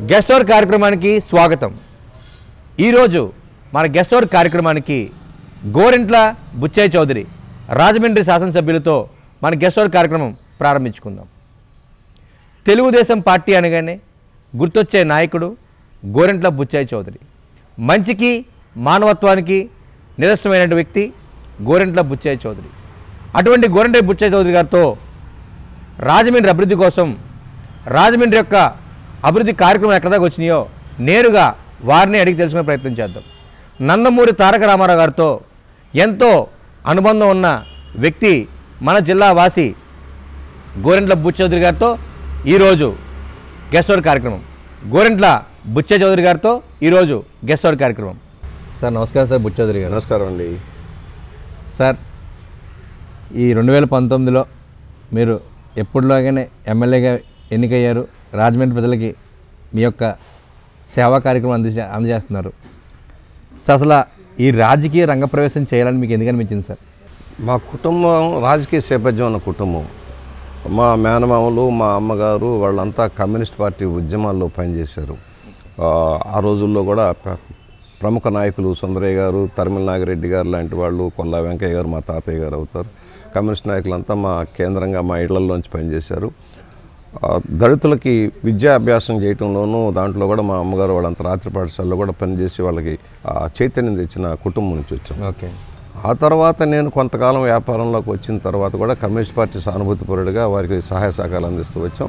Guest hour కార్యక్రమానికి స్వాగతం ఈరోజు మన గెస్ట్ అవర్ కార్యక్రమానికి గోరింట్ల బుచ్చయ్య చౌదరి రాజమండ్రి శాసనసభ్యులతో మన గెస్ట్ అవర్ కార్యక్రమం ప్రారంభించుకుందాం తెలుగుదేశం పార్టీ అనగానే గుర్తొచ్చే నాయకుడు గోరెంట్ల బుచ్చయ్య చౌదరి మంచికి మానవత్వానికి నిదర్శనమైన వ్యక్తి గోరెంట్ల బుచ్చయ్య చౌదరి అటువంటి గోరెంట్ల బుచ్చయ్య చౌదరి గారితో రాజమండ్రి అభివృద్ధి కోసం రాజమండ్రి యొక్క అభివృద్ధి కార్యక్రమం ఎక్కడ దాకా వచ్చినాయో నేరుగా వారిని అడిగి తెలుసుకునే ప్రయత్నం చేద్దాం నందమూరి తారక రామారావు గారితో ఎంతో అనుబంధం ఉన్న వ్యక్తి మన జిల్లా వాసి గోరెంట్ల బుచ్చ చౌదరి గారితో ఈరోజు గెస్ట్ అవర్ కార్యక్రమం గోరెంట్ల బుచ్చ చౌదరి గారితో ఈరోజు గెస్ట్ అవర్ కార్యక్రమం సార్ నమస్కారం సార్ బుచ్చ చౌదరి గారు నమస్కారం అండి సార్ ఈ రెండు వేల పంతొమ్మిదిలో మీరు ఎప్పుడులాగానే ఎమ్మెల్యేగా ఎన్నికయ్యారు రాజమండ్రి ప్రజలకి మీ యొక్క సేవా కార్యక్రమం అందించే అందజేస్తున్నారు సార్ అసలు ఈ రాజకీయ రంగ ప్రవేశం చేయాలని మీకు ఎందుకు అనిపించింది సార్ మా కుటుంబం రాజకీయ నేపథ్యం ఉన్న కుటుంబం మా మేనమామలు మా అమ్మగారు వాళ్ళంతా కమ్యూనిస్ట్ పార్టీ ఉద్యమాల్లో పనిచేశారు ఆ, ఆ రోజుల్లో కూడా ప్ర- ప్రముఖ నాయకులు సుందరయ్య గారు తరిమిల నాగిరెడ్డి గారు లాంటి వాళ్ళు కొల్లా వెంకయ్య గారు మా తాతయ్య గారు అవుతారు కమ్యూనిస్ట్ నాయకులంతా మా కేంద్రంగా మా ఇళ్లలోంచి పనిచేశారు ఆ, దళితులకి విద్యాభ్యాసం చేయటంలోనూ దాంట్లో కూడా మా అమ్మగారు వాళ్ళంతా రాత్రి పాఠశాలలో కూడా పనిచేసి వాళ్ళకి ఆ, చైతన్యం తెచ్చిన కుటుంబం నుంచి వచ్చాం ఓకే ఆ తర్వాత నేను కొంతకాలం వ్యాపారంలోకి వచ్చిన తర్వాత కూడా కమ్యూనిస్ట్ పార్టీ సానుభూతిపరుడిగా వారికి సహాయ సహకారాలు అందిస్తూ వచ్చాం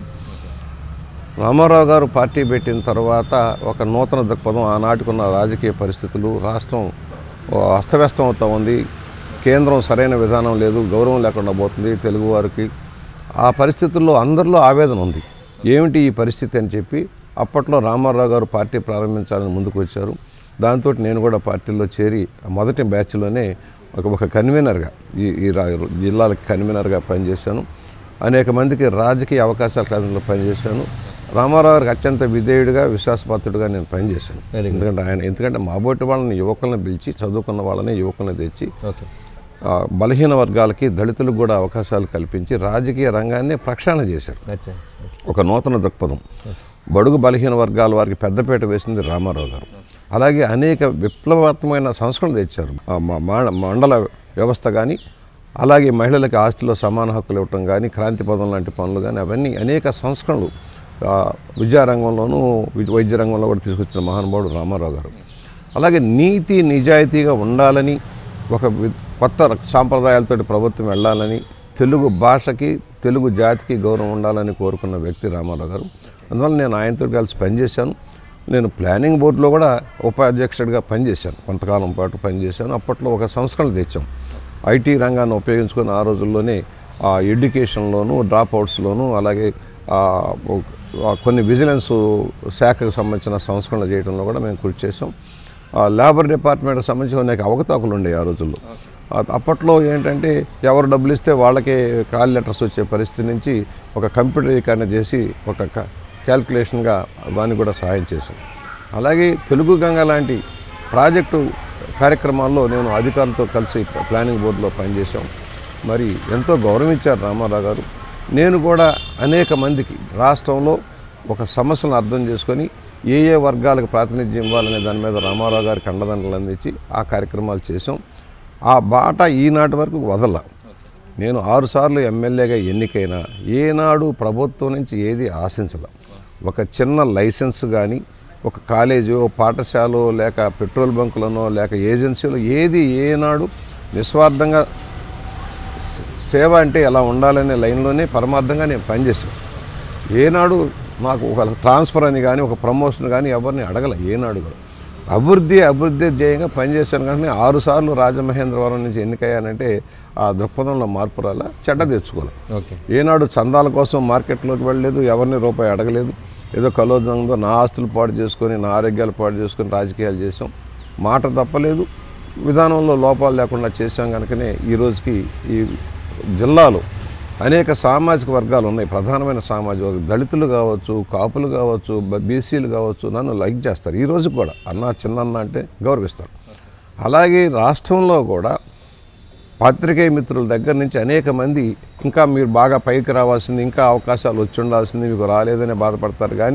రామారావు గారు పార్టీ పెట్టిన తర్వాత ఒక నూతన దృక్పథం ఆనాటికున్న రాజకీయ పరిస్థితులు రాష్ట్రం ఓ అస్తవ్యస్తం అవుతూ ఉంది కేంద్రం సరైన విధానం లేదు గౌరవం లేకుండా పోతుంది తెలుగువారికి ఆ పరిస్థితుల్లో అందరిలో ఆవేదన ఉంది ఏమిటి ఈ పరిస్థితి అని చెప్పి అప్పట్లో రామారావు గారు పార్టీ ప్రారంభించాలని ముందుకు వచ్చారు దాంతో నేను కూడా పార్టీలో చేరి మొదటి బ్యాచ్లోనే ఒక ఒక కన్వీనర్గా ఈ ఈ రా- జిల్లాలకు కన్వీనర్గా పనిచేశాను అనేక మందికి రాజకీయ అవకాశాల కార్యంలో పనిచేశాను రామారావు గారికి అత్యంత విధేయుడిగా విశ్వాసపాత్రుడిగా నేను పనిచేశాను Very good. ఎందుకంటే ఆయన ఎందుకంటే మాబోటి వాళ్ళని యువకులను పిలిచి చదువుకున్న వాళ్ళని యువకులను తెచ్చి ఓకే ఆ, బలహీన వర్గాలకి దళితులకు కూడా అవకాశాలు కల్పించి రాజకీయ రంగాన్ని ప్రక్షాళన చేశారు అచ్చా ఒక నూతన దృక్పథం బడుగు బలహీన వర్గాల వారికి పెద్దపీట వేసింది రామారావు గారు అలాగే అనేక విప్లవాత్మకమైన సంస్కరణలు తెచ్చారు ఆ మ- మా- మండల వ్యవస్థ కానీ అలాగే మహిళలకు ఆస్తిలో సమాన హక్కులు ఇవ్వటం కానీ క్రాంతి పదం లాంటి పనులు కానీ అవన్నీ అనేక సంస్కరణలు ఆ, విద్యారంగంలోనూ వి- వైద్య రంగంలో కూడా తీసుకొచ్చిన మహానుభావుడు రామారావు గారు అలాగే నీతి నిజాయితీగా ఉండాలని ఒక వి- కొత్త సాంప్రదాయాలతోటి ప్రభుత్వం వెళ్ళాలని తెలుగు భాషకి తెలుగు జాతికి గౌరవం ఉండాలని కోరుకున్న వ్యక్తి రామారావు గారు అందువల్ల నేను ఆయనతో కలిసి పనిచేశాను నేను ప్లానింగ్ బోర్డులో కూడా ఉపాధ్యక్షుడిగా పనిచేశాను కొంతకాలం పాటు పనిచేశాను అప్పట్లో ఒక సంస్కరణ తెచ్చాం ఐటీ రంగాన్ని ఉపయోగించుకొని ఆ రోజుల్లోనే ఆ ఎడ్యుకేషన్లోను డ్రాప్ అవుట్స్లోను అలాగే ఆ, ఓ- ఆ కొన్ని విజిలెన్స్ శాఖకు సంబంధించిన సంస్కరణ చేయడంలో కూడా మేము కృషి చేసాం ఆ లేబర్ డిపార్ట్మెంట్కి సంబంధించి అనేక అవకతవకలు ఉండేవి ఆ రోజుల్లో ఆ- అప్పట్లో ఏంటంటే ఎవరు డబ్బులు ఇస్తే వాళ్ళకే కాల్ లెటర్స్ వచ్చే పరిస్థితి నుంచి ఒక కంప్యూటరీకరణ చేసి ఒక క- క్యాల్కులేషన్గా దాన్ని కూడా సహాయం చేశాం అలాగే తెలుగు గంగ లాంటి ప్రాజెక్టు కార్యక్రమాల్లో నేను అధికారులతో కలిసి ప్లానింగ్ బోర్డులో పనిచేశాం మరి ఎంతో గౌరవించారు రామారావు గారు నేను కూడా అనేక మందికి రాష్ట్రంలో ఒక సమస్యను అర్థం చేసుకొని ఏ ఏ వర్గాలకు ప్రాతినిధ్యం ఇవ్వాలనే దాని మీద రామారావు గారికి అండదండలు అందించి ఆ కార్యక్రమాలు చేసాం ఆ బాట ఈనాటి వరకు వదల నేను ఆరుసార్లు ఎమ్మెల్యేగా ఎన్నికైనా ఏనాడు ప్రభుత్వం నుంచి ఏది ఆశించలే ఒక చిన్న లైసెన్స్ కానీ ఒక కాలేజో పాఠశాల లేక పెట్రోల్ బంకులనో లేక ఏజెన్సీలో ఏది ఏనాడు నిస్వార్థంగా సేవ అంటే ఎలా ఉండాలనే లైన్లోనే పరమార్థంగా నేను పనిచేశాను ఏనాడు నాకు ఒక ట్రాన్స్ఫర్ అని కానీ ఒక ప్రమోషన్ కానీ ఎవరిని అడగల ఏనాడు కూడా అభివృద్ధి అభివృద్ధి ధ్యేయంగా పనిచేశాను కానీ ఆరు సార్లు రాజమహేంద్రవరం నుంచి ఎన్నికయ్యానంటే ఆ దృక్పథంలో మార్పు రాలా చెడ్డ తెచ్చుకోవాలి ఓకే ఏనాడు చందాల కోసం మార్కెట్లోకి వెళ్ళలేదు ఎవరిని రూపాయి అడగలేదు ఏదో కలోదంతో నా ఆస్తులు పాడు చేసుకొని నా ఆరోగ్యాలు పాడు చేసుకొని రాజకీయాలు చేసాం మాట తప్పలేదు విధానంలో లోపాలు లేకుండా చేశాం కనుకనే ఈ రోజుకి ఈ జిల్లాలో అనేక సామాజిక వర్గాలు ఉన్నాయి ప్రధానమైన సామాజిక వర్గం దళితులు కావచ్చు కాపులు కావచ్చు బ- బీసీలు కావచ్చు నన్ను లైక్ చేస్తారు ఈ రోజు కూడా అన్న చిన్నన్న అంటే గౌరవిస్తారు అలాగే రాష్ట్రంలో కూడా పాత్రికేయ మిత్రుల దగ్గర నుంచి అనేక మంది ఇంకా మీరు బాగా పైకి రావాల్సింది ఇంకా అవకాశాలు వచ్చి ఉండాల్సింది మీకు రాలేదని బాధపడతారు కానీ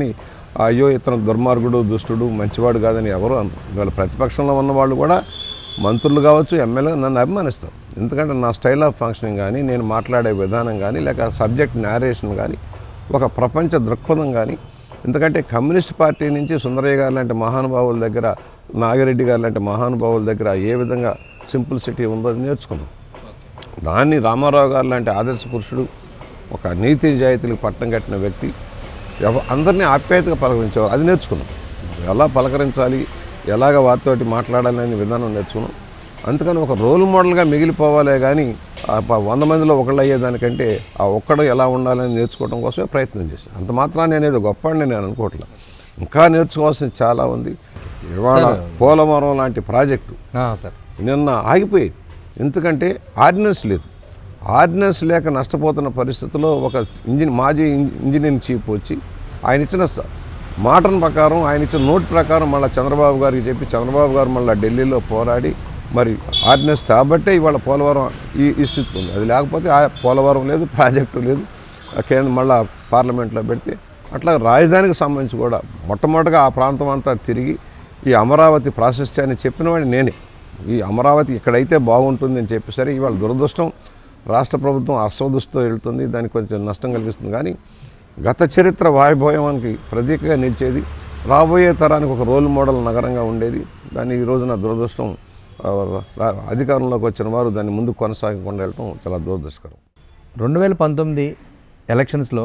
అయ్యో ఇతను దుర్మార్గుడు దుష్టుడు మంచివాడు కాదని ఎవరు అను ఇవాళ ప్రతిపక్షంలో ఉన్న వాళ్ళు కూడా మంత్రులు కావచ్చు ఎమ్మెల్యే నన్ను అభిమానిస్తారు ఎందుకంటే నా స్టైల్ ఆఫ్ ఫంక్షనింగ్ కానీ నేను మాట్లాడే విధానం కానీ లేక సబ్జెక్ట్ నేరేషన్ కానీ ఒక ప్రపంచ దృక్పథం కానీ ఎందుకంటే కమ్యూనిస్ట్ పార్టీ నుంచి సుందరయ్య గారు లాంటి మహానుభావుల దగ్గర నాగిరెడ్డి గారు లాంటి మహానుభావుల దగ్గర ఏ విధంగా సింపుల్సిటీ ఉందో అది నేర్చుకున్నాం దాన్ని రామారావు గారు లాంటి ఆదర్శ పురుషుడు ఒక నీతి నిజాయితీలకు పట్టం కట్టిన వ్యక్తి ఎవ- అందరినీ ఆప్యాయతగా పలకరించేవారు అది నేర్చుకున్నాం ఎలా పలకరించాలి ఎలాగ వారితోటి మాట్లాడాలనే విధానం నేర్చుకున్నాం అందుకని ఒక రోల్ మోడల్గా మిగిలిపోవాలే కానీ ఆ ప- వంద మందిలో ఒకళ్ళు అయ్యేదానికంటే ఆ ఒక్కడు ఎలా ఉండాలని నేర్చుకోవడం కోసమే ప్రయత్నం చేశాను అంత మాత్రాన్ని నేను ఏదో గొప్ప నేను అనుకోవట్లేదు ఇంకా నేర్చుకోవాల్సింది చాలా ఉంది ఇవాళ పోలవరం లాంటి ప్రాజెక్టు ఆ, సార్ నిన్న ఆగిపోయేది ఎందుకంటే ఆర్డినెన్స్ లేదు ఆర్డినెన్స్ లేక నష్టపోతున్న పరిస్థితిలో ఒక ఇంజిన్ మాజీ ఇంజ- ఇంజనీరింగ్ చీఫ్ వచ్చి ఆయన ఇచ్చిన స- మాటల ప్రకారం ఆయన ఇచ్చిన నోట్ ప్రకారం మళ్ళీ చంద్రబాబు గారికి చెప్పి చంద్రబాబు గారు మళ్ళీ ఢిల్లీలో పోరాడి మరి ఆర్డినెన్స్ కాబట్టే ఇవాళ పోలవరం ఈ ఈ స్థితికి ఉంది అది లేకపోతే ఆ పోలవరం లేదు ప్రాజెక్టు లేదు ఆ కేంద్రం మళ్ళీ పార్లమెంట్లో పెడితే అట్లా రాజధానికి సంబంధించి కూడా మొట్టమొదటిగా ఆ ప్రాంతం అంతా తిరిగి ఈ అమరావతి ప్రాశస్త్యాన్ని చెప్పినవాడిని నేనే ఈ అమరావతి ఇక్కడైతే బాగుంటుంది అని చెప్పేసరి ఇవాళ దురదృష్టం రాష్ట్ర ప్రభుత్వం అస్వదృష్టితో వెళ్తుంది దానికి కొంచెం నష్టం కలిగిస్తుంది కానీ గత చరిత్ర వైభవానికి ప్రతీకగా నిలిచేది రాబోయే తరానికి ఒక రోల్ మోడల్ నగరంగా ఉండేది దాన్ని ఈ రోజున దురదృష్టం ఆ, రా- అధికారంలోకి వచ్చిన వారు దాన్ని ముందుకు కొనసాగకుండా వెళ్ళటం చాలా దురదృష్టకరం రెండు వేల పంతొమ్మిది ఎలక్షన్స్లో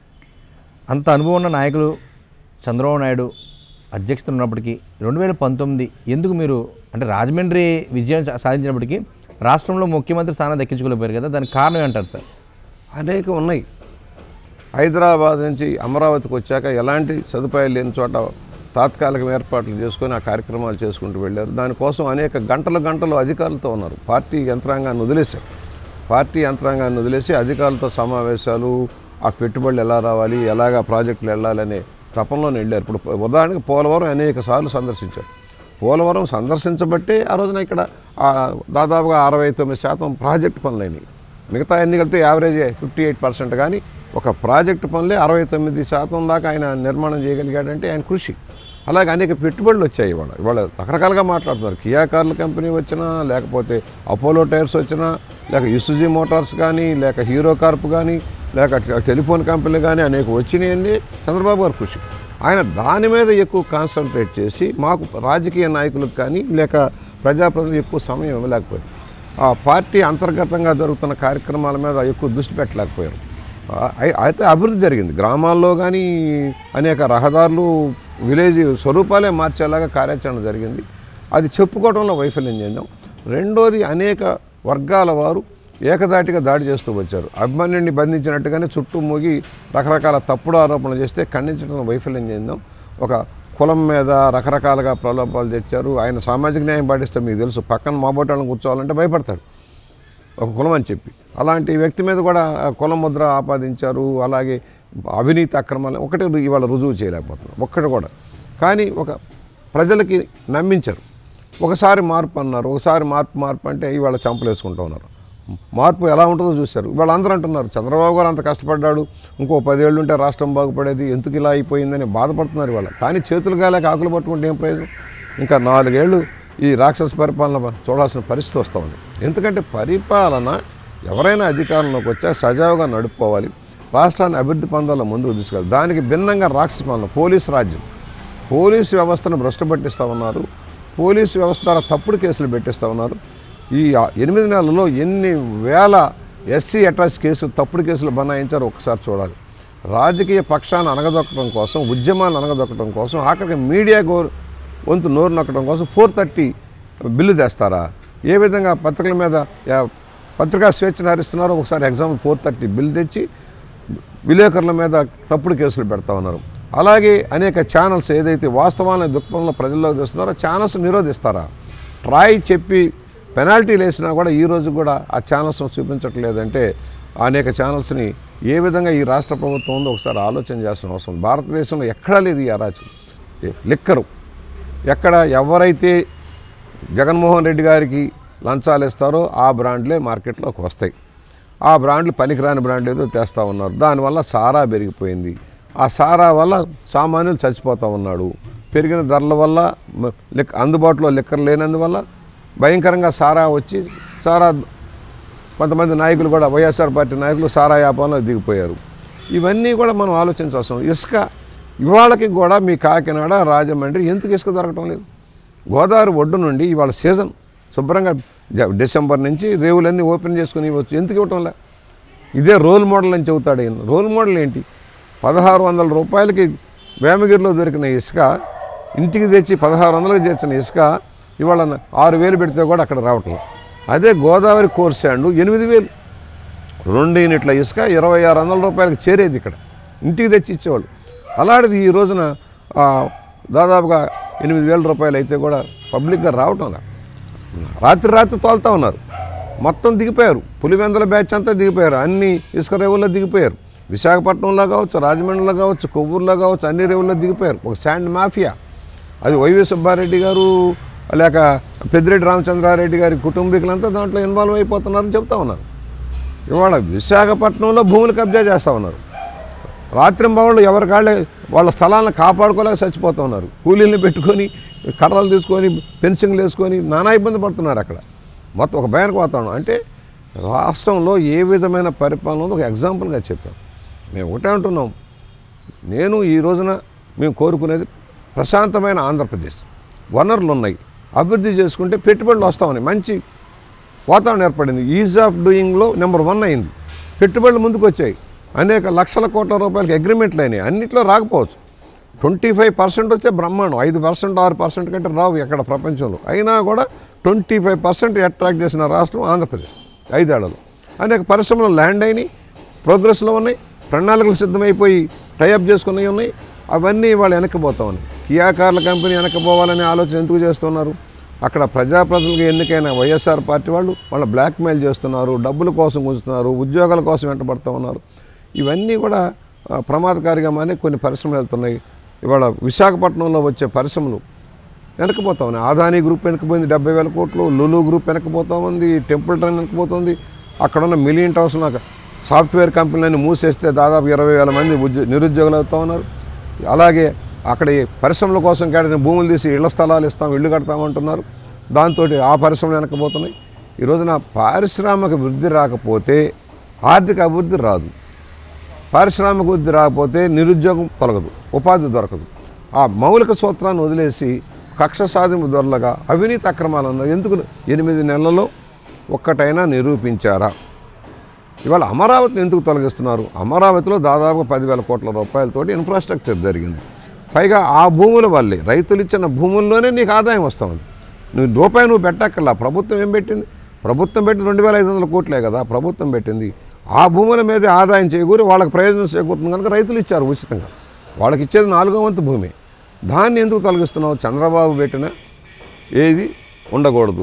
అంత అనుభవం ఉన్న నాయకులు చంద్రబాబు నాయుడు అధ్యక్షత ఉన్నప్పటికీ రెండు వేల పంతొమ్మిది ఎందుకు మీరు అంటే రాజమండ్రి విజయం సా- సాధించినప్పటికీ రాష్ట్రంలో ముఖ్యమంత్రి స్థానం దక్కించుకోలేకపోయారు కదా దానికి కారణం ఏంటారు సార్ అనేక ఉన్నాయి హైదరాబాద్ నుంచి అమరావతికి వచ్చాక ఎలాంటి సదుపాయాలు లేని చోట తాత్కాలిక ఏర్పాట్లు చేసుకొని ఆ కార్యక్రమాలు చేసుకుంటూ వెళ్ళారు దానికోసం అనేక గంటలు గంటలు అధికారులతో ఉన్నారు పార్టీ యంత్రాంగాన్ని వదిలేశారు పార్టీ యంత్రాంగాన్ని వదిలేసి అధికారులతో సమావేశాలు ఆ పెట్టుబడులు ఎలా రావాలి ఎలాగా ప్రాజెక్టులు వెళ్ళాలనే తపంలోనే వెళ్ళారు ఇప్పుడు ఉదాహరణకి పోలవరం అనేక సార్లు సందర్శించారు పోలవరం సందర్శించబట్టే ఆ రోజున ఇక్కడ ఆ దాదాపుగా అరవై తొమ్మిది శాతం ప్రాజెక్టు పనులైనవి మిగతా ఎన్ని కలిపితే యావరేజ్ ఫిఫ్టీ ఎయిట్ పర్సెంట్ కానీ ఒక ప్రాజెక్టు పనులే అరవై తొమ్మిది శాతం దాకా ఆయన నిర్మాణం చేయగలిగాడంటే ఆయన కృషి అలాగే అనేక పెట్టుబడులు వచ్చాయి ఇవాళ ఇవాళ రకరకాలుగా మాట్లాడుతున్నారు కియా కార్ల కంపెనీ వచ్చినా లేకపోతే అపోలో టైర్స్ వచ్చినా లేక ఇసుజీ మోటార్స్ కానీ లేక హీరో కార్ప్ కానీ లేక టె- టెలిఫోన్ కంపెనీలు కానీ అనేక వచ్చినాయండి చంద్రబాబు గారు కృషి ఆయన దాని మీద ఎక్కువ కాన్సన్ట్రేట్ చేసి మాకు రాజకీయ నాయకులకు కానీ లేక ప్రజాప్రతినిధులకు ఎక్కువ సమయం ఇవ్వలేకపోయారు ఆ పార్టీ అంతర్గతంగా జరుగుతున్న కార్యక్రమాల మీద ఎక్కువ దృష్టి పెట్టలేకపోయారు ఆ- అయి- అయితే అభివృద్ధి జరిగింది గ్రామాల్లో కానీ అనేక రహదారులు విలేజ్ స్వరూపాలే మార్చేలాగా కార్యాచరణ జరిగింది అది చెప్పుకోవడంలో వైఫల్యం చెందాం రెండోది అనేక వర్గాల వారు ఏకదాటిగా దాడి చేస్తూ వచ్చారు అభిమన్యుడిని బంధించినట్టుగానే చుట్టూ మూగి రకరకాల తప్పుడు ఆరోపణలు చేస్తే ఖండించడంలో వైఫల్యం చెందాం ఒక కులం మీద రకరకాలుగా ప్రలోభాలు తెచ్చారు ఆయన సామాజిక న్యాయం పాటిస్తే మీకు తెలుసు పక్కన మాబోటాలను కూర్చోవాలంటే భయపడతాడు ఒక కులం అని చెప్పి అలాంటి వ్యక్తి మీద కూడా ఆ కులం ముద్ర ఆపాదించారు అలాగే అవినీతి అక్రమాలు ఒకటి ఇవాళ రుజువు చేయలేకపోతున్నారు ఒక్కటి కూడా కానీ ఒక ప్రజలకి నమ్మించారు ఒకసారి మార్పు అన్నారు ఒకసారి మార్పు మార్పు అంటే ఇవాళ చంపలేసుకుంటూ ఉన్నారు మార్పు ఎలా ఉంటుందో చూశారు ఇవాళ అందరూ అంటున్నారు చంద్రబాబు గారు అంత కష్టపడ్డాడు ఇంకో పదేళ్ళు ఉంటే రాష్ట్రం బాగుపడేది ఎందుకు ఇలా అయిపోయిందని బాధపడుతున్నారు ఇవాళ కానీ చేతులు గాలేక ఆకులు పట్టుకుంటే ఏం ప్రయోజనం ఇంకా నాలుగేళ్ళు ఈ రాక్షస పరిపాలన చూడాల్సిన పరిస్థితి వస్తూ ఉంది ఎందుకంటే పరిపాలన ఎవరైనా అధికారంలోకి వచ్చా సజావుగా నడుపుకోవాలి రాష్ట్రాన్ని అభివృద్ధి పొందాల ముందుకు తీసుకెళ్ళాలి దానికి భిన్నంగా రాక్షస పాలన పోలీస్ రాజ్యం పోలీసు వ్యవస్థను భ్రష్టు పట్టిస్తూ ఉన్నారు పోలీసు వ్యవస్థ ద్వారా తప్పుడు కేసులు పెట్టిస్తూ ఉన్నారు ఈ ఆ ఎనిమిది నెలల్లో ఎన్ని వేల ఎస్సీ అటాచ్ కేసులు తప్పుడు కేసులు బనాయించారో ఒకసారి చూడాలి రాజకీయ పక్షాన్ని అనగదొక్కడం కోసం ఉద్యమాన్ని అనగదొక్కడం కోసం ఆఖరికి మీడియా గో వంతు నోరు నొక్కడం కోసం ఫోర్ థర్టీ బిల్లు తెస్తారా ఏ విధంగా పత్రికల మీద యా- పత్రికా స్వేచ్ఛను హరిస్తున్నారో ఒకసారి ఎగ్జాంపుల్ ఫోర్ థర్టీ బిల్ తెచ్చి విలేకరుల మీద తప్పుడు కేసులు పెడతా ఉన్నారు అలాగే అనేక ఛానల్స్ ఏదైతే వాస్తవాన్ని దృక్పథంలో ప్రజల్లోకి తెస్తున్నారో ఛానల్స్ నిరోధిస్తారా ట్రాయ్ చెప్పి పెనాల్టీలు వేసినా కూడా ఈ రోజు కూడా ఆ ఛానల్స్ను చూపించట్లేదంటే అనేక ఛానల్స్ని ఏ విధంగా ఈ రాష్ట్ర ప్రభుత్వం ఉందో ఒకసారి ఆలోచన చేయాల్సిన అవసరం ఉంది. భారతదేశంలో ఎక్కడా లేదు ఈ అరాచకం ఏ- లిక్కరు ఎక్కడ ఎవరైతే జగన్మోహన్ రెడ్డి గారికి లంచాలు ఇస్తారో ఆ బ్రాండ్లే మార్కెట్లోకి వస్తాయి ఆ బ్రాండ్లు పనికిరాని బ్రాండ్ ఏదో తెస్తూ ఉన్నారు దానివల్ల సారా పెరిగిపోయింది ఆ సారా వల్ల సామాన్యులు చచ్చిపోతూ ఉన్నాడు పెరిగిన ధరల వల్ల మ- లిక్ అందుబాటులో లిక్కర్ లేనందువల్ల భయంకరంగా సారా వచ్చి సారా కొంతమంది నాయకులు కూడా వైఎస్ఆర్ పార్టీ నాయకులు సారా వ్యాపారంలో దిగిపోయారు ఇవన్నీ కూడా మనం ఆలోచించాల్సిన ఇసుక ఇవాళకి కూడా మీ కాకినాడ రాజమండ్రి ఎందుకు ఇసుక దొరకటం లేదు గోదావరి ఒడ్డు నుండి ఇవాళ సీజన్ శుభ్రంగా జ- డిసెంబర్ నుంచి రేవులన్నీ ఓపెన్ చేసుకుని ఇవ్వచ్చు ఎందుకు ఇవ్వటం లే ఇదే రోల్ మోడల్ అని చెబుతాడు ఈయన రోల్ మోడల్ ఏంటి పదహారు వందల రూపాయలకి వేమగిరిలో దొరికిన ఇసుక ఇంటికి తెచ్చి పదహారు వందలకు చేర్చిన ఇసుక ఇవాళ ఆరు వేలు పెడితే కూడా అక్కడ రావట్లేదు అదే గోదావరి కోర్ శాండ్ ఎనిమిది వేలు రెండు యూనిట్ల ఇసుక ఇరవై ఆరు వందల రూపాయలకి చేరేది ఇక్కడ ఇంటికి తెచ్చి ఇచ్చేవాళ్ళు అలాంటిది ఈ రోజున ఆ, దాదాపుగా ఎనిమిది వేల రూపాయలు అయితే కూడా పబ్లిక్గా రావటం లే. రాత్రి రాత్రి తోలుతా ఉన్నారు మొత్తం దిగిపోయారు పులివెందల బ్యాచ్ అంతా దిగిపోయారు అన్ని ఇసుక రేవుల్లో దిగిపోయారు విశాఖపట్నంలో కావచ్చు రాజమండ్రిలో కావచ్చు కొవ్వూరులో కావచ్చు అన్ని రేవుల్లో దిగిపోయారు ఒక శాండ్ మాఫియా అది వైవి సుబ్బారెడ్డి గారు లేక పెద్దిరెడ్డి రామచంద్రారెడ్డి గారి కుటుంబీకులంతా దాంట్లో ఇన్వాల్వ్ అయిపోతున్నారని చెప్తా ఉన్నారు ఇవాళ విశాఖపట్నంలో భూములు కబ్జా చేస్తూ ఉన్నారు రాత్రింబవళ్ళు ఎవరికాళ్ళే వాళ్ళ స్థలాలను కాపాడుకోలేక చచ్చిపోతూ ఉన్నారు కూలీలను పెట్టుకొని కర్రలు తీసుకొని ఫెన్సింగ్లు వేసుకొని నానా ఇబ్బంది పడుతున్నారు అక్కడ మొత్తం ఒక భయానికి వాతావరణం అంటే రాష్ట్రంలో ఏ విధమైన పరిపాలన ఉందో ఒక ఎగ్జాంపుల్గా చెప్పాం మేము ఒకటే అంటున్నాం నేను ఈ రోజున మేము కోరుకునేది ప్రశాంతమైన ఆంధ్రప్రదేశ్ వనరులు ఉన్నాయి అభివృద్ధి చేసుకుంటే పెట్టుబడులు వస్తూ ఉన్నాయి మంచి వాతావరణం ఏర్పడింది ఈజ్ ఆఫ్ డూయింగ్లో నెంబర్ వన్ అయింది పెట్టుబడులు ముందుకు వచ్చాయి అనేక లక్షల కోట్ల రూపాయలకి అగ్రిమెంట్లు అయినాయి అన్నిట్లో రాకపోవచ్చు ట్వంటీ ఫైవ్ పర్సెంట్ వచ్చే బ్రహ్మాండం ఐదు పర్సెంట్ ఆరు పర్సెంట్ కంటే రావు ఎక్కడ ప్రపంచంలో అయినా కూడా ట్వంటీ ఫైవ్ పర్సెంట్ అట్రాక్ట్ చేసిన రాష్ట్రం ఆంధ్రప్రదేశ్ ఐదేళ్లలో అనేక పరిశ్రమలు ల్యాండ్ అయినాయి ప్రోగ్రెస్లో ఉన్నాయి ప్రణాళికలు సిద్ధమైపోయి టైఅప్ చేసుకున్నవి ఉన్నాయి అవన్నీ వాళ్ళు వెనక్కిపోతా ఉన్నాయి కియా కార్ల కంపెనీ వెనక్కిపోవాలనే ఆలోచన ఎందుకు చేస్తున్నారు అక్కడ ప్రజాప్రతినిధులుగా ఎన్నికైన వైఎస్ఆర్ పార్టీ వాళ్ళు వాళ్ళ బ్లాక్మెయిల్ చేస్తున్నారు డబ్బుల కోసం ఉంచుతున్నారు ఉద్యోగాల కోసం వెంటబడుతూ ఉన్నారు ఇవన్నీ కూడా ఆ, ప్రమాదకారిగా మానే కొన్ని పరిశ్రమలు వెళ్తున్నాయి ఇవాళ విశాఖపట్నంలో వచ్చే పరిశ్రమలు వెనకపోతా ఉన్నాయి ఆదాని గ్రూప్ వెనకపోయింది డెబ్బై వేల కోట్లు లులు గ్రూప్ వెనకపోతా ఉంది టెంపుల్ ట్రైన్ వెనకపోతుంది అక్కడ ఉన్న మిలియన్ టవర్స్ నాకు సాఫ్ట్వేర్ కంపెనీలను మూసేస్తే దాదాపు ఇరవై వేల మంది ఉద్యో నిరుద్యోగులు అవుతూ ఉన్నారు అలాగే అక్కడ ఈ పరిశ్రమల కోసం కేటాయిన భూములు తీసి ఇళ్ల స్థలాలు ఇస్తాం ఇళ్ళు కడతామంటున్నారు దాంతో ఆ పరిశ్రమలు వెనకపోతున్నాయి ఈ రోజున పారిశ్రామిక వృద్ధి రాకపోతే ఆర్థిక అభివృద్ధి రాదు పారిశ్రామిక వృద్ధి రాకపోతే నిరుద్యోగం తొలగదు ఉపాధి దొరకదు ఆ మౌలిక సూత్రాన్ని వదిలేసి కక్ష సాధింపు దొరలగా అవినీతి అక్రమాలను ఎందుకు ఎనిమిది నెలల్లో ఒక్కటైనా నిరూపించారా ఇవాళ అమరావతిని ఎందుకు తొలగిస్తున్నారు అమరావతిలో దాదాపు పదివేల కోట్ల రూపాయలతోటి ఇన్ఫ్రాస్ట్రక్చర్ జరిగింది పైగా ఆ భూముల వల్లే రైతులు ఇచ్చిన భూముల్లోనే నీకు ఆదాయం వస్తూ ఉంది నువ్వు రూపాయి నువ్వు పెట్టక్కర్లా ప్రభుత్వం ఏం పెట్టింది ప్రభుత్వం పెట్టి రెండు వేల ఐదు వందల కోట్లే కదా ప్రభుత్వం పెట్టింది ఆ భూముల మీద ఆదాయం చేకూరి వాళ్ళకి ప్రయోజనం చేకూరుతుంది కనుక రైతులు ఇచ్చారు ఉచితంగా వాళ్ళకి ఇచ్చేది నాలుగో వంతు భూమి దాన్ని ఎందుకు తొలగిస్తున్నావు చంద్రబాబు పెట్టిన ఏది ఉండకూడదు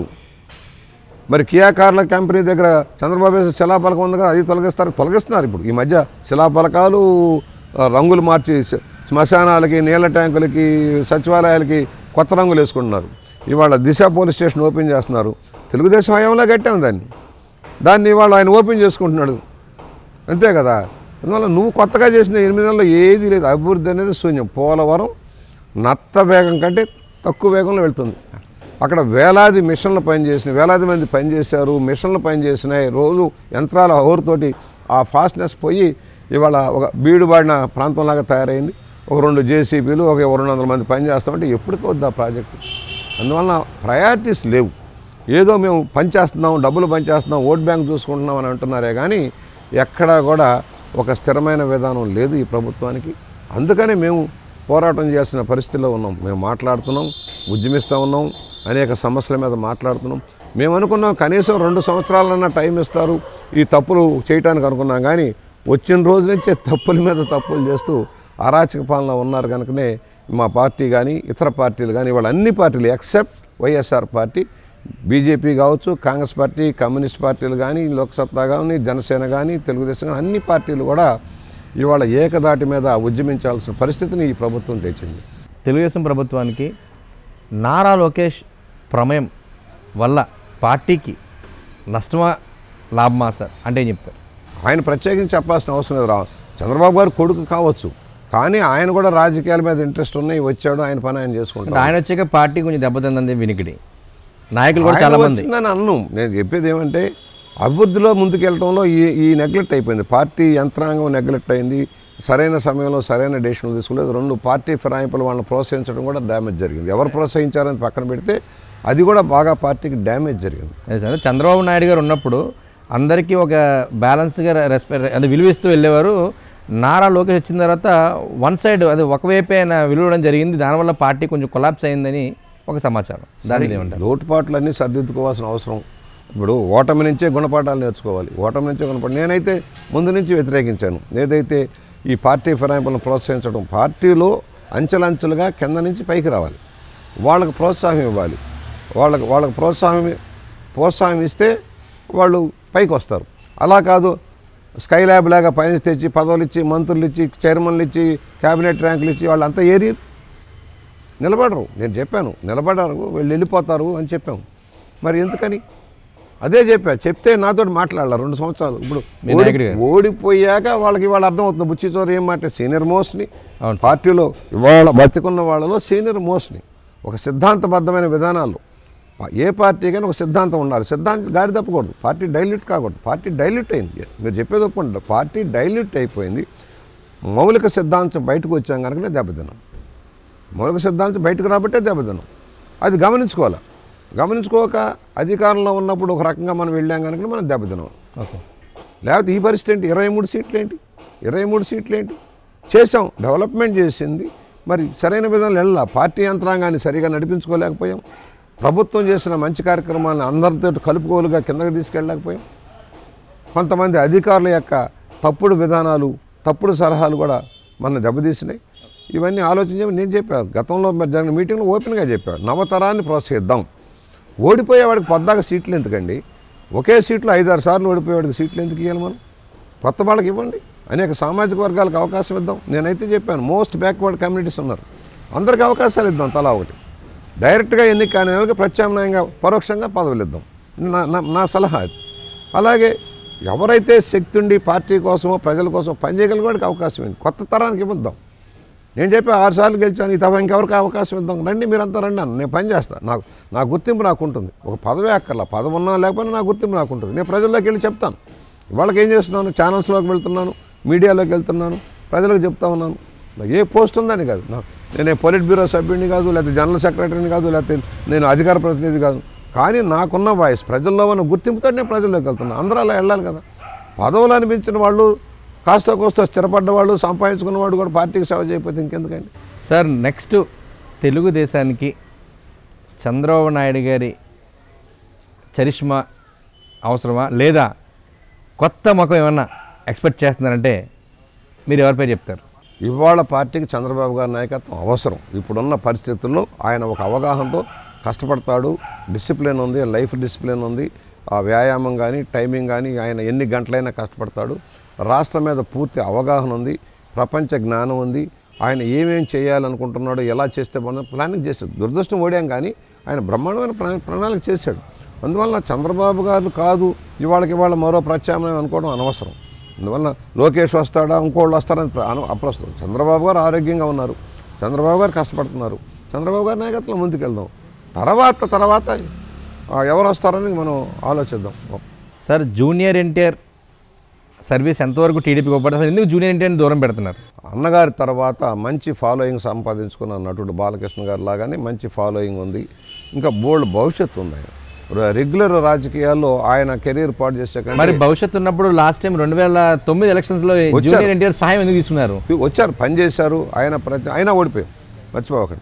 మరి కియా కార్ల కంపెనీ దగ్గర చంద్రబాబు వేసిన శిలాపలకం ఉంది కదా అది తొలగిస్తారు తొలగిస్తున్నారు ఇప్పుడు ఈ మధ్య శిలాపలకాలు ఆ, రంగులు మార్చి శ- శ్మశానాలకి నీళ్ళ ట్యాంకులకి సచివాలయాలకి కొత్త రంగులు వేసుకుంటున్నారు ఇవాళ దిశ పోలీస్ స్టేషన్ ఓపెన్ చేస్తున్నారు తెలుగుదేశం హయాంలో కట్టాం దాన్ని దాన్ని ఇవాళ ఆయన ఓపెన్ చేసుకుంటున్నాడు అంతే కదా అందువల్ల నువ్వు కొత్తగా చేసిన ఎనిమిది నెలల్లో ఏది లేదు అభివృద్ధి అనేది శూన్యం పోలవరం నత్త వేగం కంటే తక్కువ వేగంలో వెళ్తుంది అక్కడ వేలాది మిషన్లు పనిచేసిన వేలాది మంది పనిచేశారు మిషన్లు పనిచేసినాయి రోజు యంత్రాల హోరుతోటి ఆ ఫాస్ట్నెస్ పోయి ఇవాళ ఒక బీడుబాడిన ప్రాంతంలాగా తయారైంది ఒక రెండు జేసీబీలు ఒక రెండు వందల మంది పని చేస్తామంటే ఎప్పటికి వద్దు ఆ ప్రాజెక్టు అందువలన ప్రయారిటీస్ లేవు ఏదో మేము పనిచేస్తున్నాం డబ్బులు పనిచేస్తున్నాం ఓట్ బ్యాంక్ చూసుకుంటున్నాం అని అంటున్నారే కానీ ఎక్కడా కూడా ఒక స్థిరమైన విధానం లేదు ఈ ప్రభుత్వానికి అందుకనే మేము పోరాటం చేయాల్సిన పరిస్థితిలో ఉన్నాం మేము మాట్లాడుతున్నాం ఉద్యమిస్తూ ఉన్నాం అనేక సమస్యల మీద మాట్లాడుతున్నాం మేము అనుకున్నాం కనీసం రెండు సంవత్సరాలన్నా టైం ఇస్తారు ఈ తప్పులు చేయటానికి అనుకున్నాం కానీ వచ్చిన రోజు నుంచే తప్పుల మీద తప్పులు చేస్తూ అరాచక పాలన ఉన్నారు కనుకనే మా పార్టీ కానీ ఇతర పార్టీలు కానీ వాళ్ళ అన్ని పార్టీలు ఎక్సెప్ట్ వైఎస్ఆర్ పార్టీ బీజేపీ కావచ్చు కాంగ్రెస్ పార్టీ కమ్యూనిస్ట్ పార్టీలు కానీ లోక్సత్తా కానీ జనసేన కానీ తెలుగుదేశం కానీ అన్ని పార్టీలు కూడా ఇవాళ ఏకదాటి మీద ఉద్యమించాల్సిన పరిస్థితిని ఈ ప్రభుత్వం తెచ్చింది తెలుగుదేశం ప్రభుత్వానికి నారా లోకేష్ ప్రమేయం వల్ల పార్టీకి నష్టమా లాభమా సార్ అంటే ఏం చెప్తారు ఆయన ప్రత్యేకించి చెప్పాల్సిన అవసరం లేదు రా చంద్రబాబు గారు కొడుకు కావచ్చు కానీ ఆయన కూడా రాజకీయాల మీద ఇంట్రెస్ట్ ఉన్నాయి వచ్చాడు ఆయన పని ఆయన చేసుకుంటాడు ఆయన వచ్చాక పార్టీ కొంచెం దెబ్బతింది వినికిడి నాయకులు కూడా ఆయన చాలా మంది వచ్చిందని అన్ను నేను చెప్పేది ఏమంటే అభివృద్ధిలో ముందుకెళ్ళటంలో ఈ ఈ నెగ్లెక్ట్ అయిపోయింది పార్టీ యంత్రాంగం నెగ్లెక్ట్ అయింది సరైన సమయంలో సరైన డెసిషన్లు తీసుకోలేదు రెండు పార్టీ ఫిరాయింపులు వాళ్ళని ప్రోత్సహించడం కూడా డ్యామేజ్ జరిగింది ఎవరు ప్రోత్సహించారని పక్కన పెడితే అది కూడా బాగా పార్టీకి డ్యామేజ్ జరిగింది అదే సార్ చంద్రబాబు నాయుడు గారు ఉన్నప్పుడు అందరికీ ఒక బ్యాలెన్స్గా రెస్పెక్ట్ అది విలువిస్తూ వెళ్ళేవారు నారా లోకేష్ వచ్చిన తర్వాత వన్ సైడ్ అది ఒకవైపే ఆయన విలువడం జరిగింది దానివల్ల పార్టీ కొంచెం కొలాప్స్ అయిందని ఒక సమాచారం దాని ఏమంటారు లోటుపాట్లన్నీ సర్దిద్దుకోవాల్సిన అవసరం ఇప్పుడు ఓటమి నుంచే గుణపాఠాలు నేర్చుకోవాలి ఓటమి నుంచే గుణపాఠం నేనైతే ముందు నుంచి వ్యతిరేకించాను ఏదైతే ఈ పార్టీ ఫిరాయింపులను ప్రోత్సహించడం పార్టీలో అంచెలంచెలుగా కింద నుంచి పైకి రావాలి వాళ్ళకి ప్రోత్సాహం ఇవ్వాలి వాళ్ళకి వాళ్ళకి ప్రోత్సాహం ప్రోత్సాహం ఇస్తే వాళ్ళు పైకి వస్తారు అలా కాదు స్కై ల్యాబ్ లాగా పైన తెచ్చి పదవులు ఇచ్చి మంత్రులు ఇచ్చి చైర్మన్లు ఇచ్చి క్యాబినెట్ ర్యాంకులు ఇచ్చి వాళ్ళంతా ఏరి నిలబడరు నేను చెప్పాను నిలబడరు వీళ్ళు వెళ్ళిపోతారు అని చెప్పాము మరి ఎందుకని అదే చెప్పా చెప్తే నాతో మాట్లాడాలి రెండు సంవత్సరాలు ఇప్పుడు మీ ఓడి- నాయకుడు గారు. ఓడిపోయాక వాళ్ళకి ఇవాళ అర్థమవుతుంది బుచ్చి చోరు ఏం మాట సీనియర్ మోస్ట్ని అవును సార్. పార్టీలో ఇవాళ బతికున్న వాళ్ళలో సీనియర్ మోస్ట్ని ఒక సిద్ధాంతబద్ధమైన విధానాలు ఏ పార్టీకైనా ఒక సిద్ధాంతం ఉండాలి సిద్ధాంతం గాడి తప్పకూడదు పార్టీ డైల్యూట్ కాకూడదు పార్టీ డైల్యూట్ అయింది మీరు చెప్పేది ఒప్పుకోండి పార్టీ డైల్యూట్ అయిపోయింది మౌలిక సిద్ధాంతం బయటకు వచ్చాం కనుకనే దెబ్బతిన్నాం మౌలిక సిద్ధాంతం బయటకు రాబట్టే దెబ్బతిన్నాం అది గమనించుకోవాలి గమనించుకోక అధికారంలో ఉన్నప్పుడు ఒక రకంగా మనం వెళ్ళాం కనుక మనం దెబ్బతిన్నాం ఓకే లేకపోతే ఈ పరిస్థితి ఏంటి ఇరవై మూడు సీట్లు ఏంటి ఇరవై మూడు సీట్లు ఏంటి చేసాం డెవలప్మెంట్ చేసింది మరి సరైన విధంగా వెళ్ళాల పార్టీ యంత్రాంగాన్ని సరిగా నడిపించుకోలేకపోయాం ప్రభుత్వం చేసిన మంచి కార్యక్రమాలను అందరితో కలుపుకోలుగా కిందకి తీసుకెళ్ళలేకపోయాం కొంతమంది అధికారుల యొక్క తప్పుడు విధానాలు తప్పుడు సలహాలు కూడా మన దెబ్బతీసినాయి ఇవన్నీ ఆలోచించి నేను చెప్పాను గతంలో మరి జరిగిన మీటింగ్లో ఓపెన్గా చెప్పాను నవతరాన్ని ప్రోత్సహిద్దాం ఓడిపోయేవాడికి పద్దాక సీట్లు ఎందుకండి ఒకే సీట్లో ఐదారు సార్లు ఓడిపోయేవాడికి సీట్లు ఎందుకు ఇవ్వాలి మనం కొత్త వాళ్ళకి ఇవ్వండి అనేక సామాజిక వర్గాలకు అవకాశం ఇద్దాం నేనైతే చెప్పాను మోస్ట్ బ్యాక్వర్డ్ కమ్యూనిటీస్ ఉన్నారు అందరికీ అవకాశాలు ఇద్దాం తలా ఒకటి డైరెక్ట్గా ఎన్నిక కాని వాళ్ళకి ప్రత్యామ్నాయంగా పరోక్షంగా పదవులు ఇద్దాం నా నా- నా సలహా అది అలాగే ఎవరైతే శక్తి ఉండి పార్టీ కోసమో ప్రజల కోసం పనిచేయగలిగే వాడికి అవకాశం ఇవ్వండి కొత్త తరానికి ఇవ్వద్దాం నేను చెప్పి ఆరు సార్లు గెలిచాను ఈ తప్ప ఇంకెవరికి అవకాశం ఇద్దాం రండి మీరంతా రండి అన్న నేను పని చేస్తాను నాకు నా గుర్తింపు నాకు ఉంటుంది ఒక పదవే అక్కర్లా పదవి ఉన్నా లేకపోయినా నా గుర్తింపు నాకు ఉంటుంది నేను ప్రజల్లోకి వెళ్ళి చెప్తాను వాళ్ళకి ఏం చేస్తున్నాను ఛానల్స్లోకి వెళ్తున్నాను మీడియాలోకి వెళ్తున్నాను ప్రజలకు చెప్తా ఉన్నాను నాకు ఏ పోస్ట్ ఉందని కాదు నాకు నేను పొలిట్ బ్యూరో సభ్యుడిని కాదు లేకపోతే జనరల్ సెక్రటరీని కాదు లేకపోతే నేను అధికార ప్రతినిధి కాదు కానీ నాకున్న వాయిస్ ప్రజల్లో ఉన్న గుర్తింపుతో నేను ప్రజల్లోకి వెళ్తున్నాను అందరూ అలా వెళ్ళాలి కదా పదవులు అనిపించిన వాళ్ళు కాస్త కోస్త స్థిరపడ్డ వాళ్ళు సంపాదించుకున్న వాడు కూడా పార్టీకి సేవ చేయకపోతే ఇంకెందుకండి సార్ నెక్స్ట్ తెలుగుదేశానికి చంద్రబాబు నాయుడు గారి చరిష్మా అవసరమా లేదా కొత్త ముఖం ఏమన్నా ఎక్స్పెక్ట్ చేస్తున్నారంటే మీరు ఎవరి పేరు చెప్తారు ఇవాళ పార్టీకి చంద్రబాబు గారి నాయకత్వం అవసరం ఇప్పుడున్న పరిస్థితుల్లో ఆయన ఒక అవగాహనతో కష్టపడతాడు డిసిప్లిన్ ఉంది లైఫ్ డిసిప్లిన్ ఉంది ఆ వ్యాయామం కానీ టైమింగ్ కానీ ఆయన ఎన్ని గంటలైనా కష్టపడతాడు రాష్ట్రం మీద పూర్తి అవగాహన ఉంది ప్రపంచ జ్ఞానం ఉంది ఆయన ఏమేం చేయాలనుకుంటున్నాడో ఎలా చేస్తే బాగుందో ప్లానింగ్ చేశాడు దురదృష్టం ఓడాం కానీ ఆయన బ్రహ్మాండమైన ప్రణా- ప్రణాళిక చేశాడు అందువల్ల చంద్రబాబు గారు కాదు ఇవాళకి ఇవాళ మరో ప్రత్యామ్నాయం అనుకోవడం అనవసరం అందువల్ల లోకేష్ వస్తాడా ఇంకోళ్ళు వస్తారని ప్ర- అను అప్రస్తుతం చంద్రబాబు గారు ఆరోగ్యంగా ఉన్నారు చంద్రబాబు గారు కష్టపడుతున్నారు చంద్రబాబు గారి నాయకత్వంలో ముందుకెళ్దాం తర్వాత తర్వాత ఆ, ఎవరు వస్తారని మనం ఆలోచిద్దాం సార్ జూనియర్ ఎన్టీఆర్ సర్వీస్ ఎంతవరకు టీడీపీకి ఇవ్వబడుతుంది అసలు ఎందుకు జూనియర్ ఎన్టీఆర్ని దూరం పెడుతున్నారు అన్నగారి తర్వాత మంచి ఫాలోయింగ్ సంపాదించుకున్న నటుడు బాలకృష్ణ గారి లాగానే మంచి ఫాలోయింగ్ ఉంది ఇంకా బోల్డ్ భవిష్యత్తు ఉంది ఆయన ర- రెగ్యులర్ రాజకీయాల్లో ఆయన కెరీర్ పాటు చేసే కంటే మరి భవిష్యత్తు ఉన్నప్పుడు లాస్ట్ టైం రెండు వేల తొమ్మిది ఎలక్షన్స్లో జూనియర్ ఎన్టీఆర్ సహాయం ఎందుకు తీసుకున్నారు వచ్చారు పని చేశారు ఆయన ప్రతి అయినా ఓడిపోయాం మర్చిపోకండి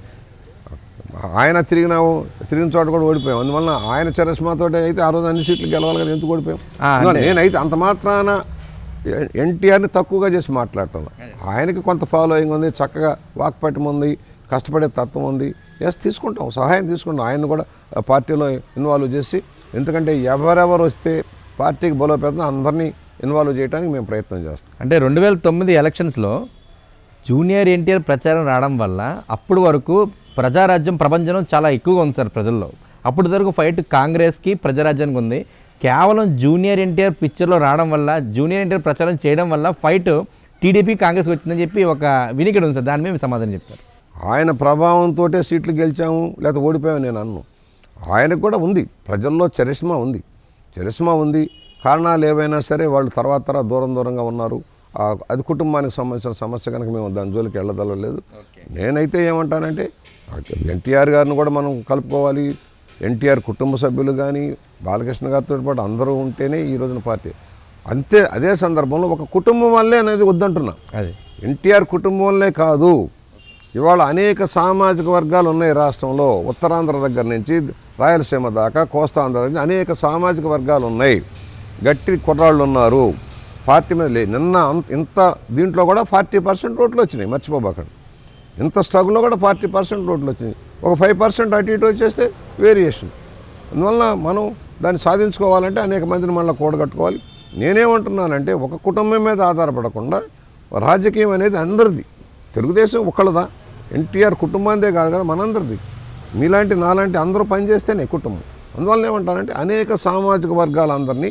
ఆయన తిరిగినా తిరిగిన చోట కూడా ఓడిపోయాం అందువల్ల ఆయన చరిస్మాతో అయితే ఆ రోజు అన్ని సీట్లు గెలవాలి కదా ఎందుకు ఓడిపోయాం ఆ, అందువల్ల నేనైతే అంత మాత్రాన ఎ- ఎన్టీఆర్ని తక్కువగా చేసి మాట్లాడటం ఆయనకి కొంత ఫాలోయింగ్ ఉంది చక్కగా వాక్పట్యం ఉంది కష్టపడే తత్వం ఉంది ఎస్ తీసుకుంటాం సహాయం తీసుకుంటాం ఆయన కూడా ఆ పార్టీలో ఇన్వాల్వ్ చేసి ఎందుకంటే ఎవరెవరు వస్తే పార్టీకి బలోపేతం అందరినీ ఇన్వాల్వ్ చేయడానికి మేము ప్రయత్నం చేస్తాం అంటే రెండు వేల తొమ్మిది ఎలక్షన్స్లో జూనియర్ ఎన్టీఆర్ ప్రచారం రావడం వల్ల అప్పుడు వరకు ప్రజారాజ్యం ప్రపంచం చాలా ఎక్కువగా ఉంది సార్ ప్రజల్లో అప్పటి వరకు ఫైట్ కాంగ్రెస్కి ప్రజారాజ్యానికి ఉంది కేవలం జూనియర్ ఎన్టీఆర్ పిక్చర్లో రావడం వల్ల జూనియర్ ఎన్టీఆర్ ప్రచారం చేయడం వల్ల ఫైట్ టీడీపీ కాంగ్రెస్ వచ్చిందని చెప్పి ఒక వినికిడి ఉంది సార్ దాని మీద మీరు సమాధానం చెప్తారు ఆయన ప్రభావంతో సీట్లు గెలిచాము లేకపోతే ఓడిపోయాము నేను అన్ను ఆయనకు కూడా ఉంది ప్రజల్లో చరిష్మా ఉంది చరిష్మా ఉంది కారణాలు ఏవైనా సరే వాళ్ళు తర్వాత తర్వాత దూరం దూరంగా ఉన్నారు ఆ, అది కుటుంబానికి సంబంధించిన సమస్య కనుక మేము దాని జోలికి వెళ్ళదలేదు నేనైతే ఏమంటానంటే ఎన్టీఆర్ గారిని కూడా మనం కలుపుకోవాలి ఎన్టీఆర్ కుటుంబ సభ్యులు కానీ బాలకృష్ణ గారితో పాటు అందరూ ఉంటేనే ఈ రోజున పార్టీ అంతే అదే సందర్భంలో ఒక కుటుంబం వల్లే అనేది వద్దంటున్నా అదే ఎన్టీఆర్ కుటుంబంలో కాదు ఇవాళ అనేక సామాజిక వర్గాలు ఉన్నాయి రాష్ట్రంలో ఉత్తరాంధ్ర దగ్గర నుంచి రాయలసీమ దాకా కోస్తాంధ్ర దగ్గర అనేక సామాజిక వర్గాలు ఉన్నాయి గట్టి కుర్రాళ్ళు ఉన్నారు పార్టీ మీద లే నిన్న అంత- ఇంత దీంట్లో కూడా ఫార్టీ పర్సెంట్ ఓట్లు వచ్చినాయి మర్చిపోబాకండి ఇంత స్ట్రగుల్లో కూడా ఫార్టీ పర్సెంట్ ఓట్లు వచ్చినాయి ఒక ఫైవ్ పర్సెంట్ అటు ఇటు వచ్చేస్తే వేరియేషన్ అందువల్ల మనం దాన్ని సాధించుకోవాలంటే అనేక మందిని మళ్ళీ కూడగట్టుకోవాలి నేనేమంటున్నానంటే ఒక కుటుంబం మీద ఆధారపడకుండా రాజకీయం అనేది అందరిది తెలుగుదేశం ఒకళ్ళదా ఎన్టీఆర్ కుటుంబాందే కాదు కదా మనందరిది మీలాంటి నాలాంటి అందరూ పనిచేస్తేనే కుటుంబం అందువల్ల ఏమంటానంటే అనేక సామాజిక వర్గాలందరినీ